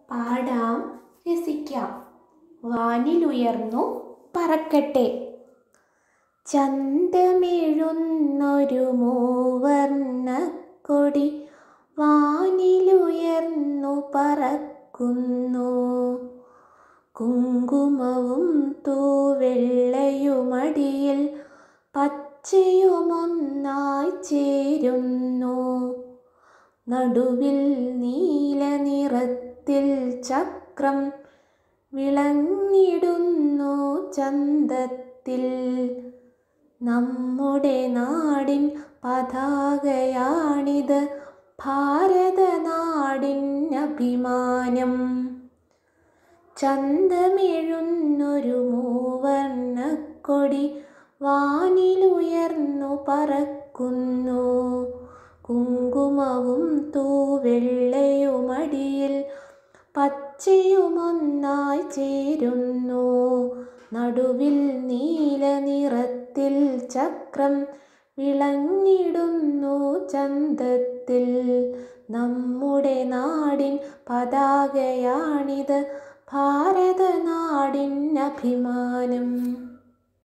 പാടാം രസിക്കാം വാനിലുയർന്നു പറക്കട്ടെ ചന്തമെഴുന്നൊരു മൂവർണ്ണക്കൊടി വാനിലുയർന്നു പറക്കുന്നു കുങ്കുമവും തൂവെള്ളയുമടിയിൽ പച്ചയുമൊന്നായി ചേരുന്നു നടുവിൽ നീല നിറത്തിൽ ചക്രം വിളങ്ങിടുന്നു ചന്തത്തിൽ നമ്മുടെ നാടിൻ പതാകയാണിത് ഭാരതനാടിൻ അഭിമാനം ചന്തമെഴുന്നൊരു മൂവർണ്ണക്കൊടി വാനിലുയർന്നു പറക്കുന്നു കുങ്കുമവും തൂവെള്ളയുമടിയിൽ പച്ചയുമൊന്നായി ചേരുന്നു നടുവിൽ നീല നിറത്തിൽ ചക്രം വിളങ്ങിടുന്നു ചന്തത്തിൽ നമ്മുടെ നാടിൻ പതാകയാണിത് ഭാരതനാടിൻ അഭിമാനം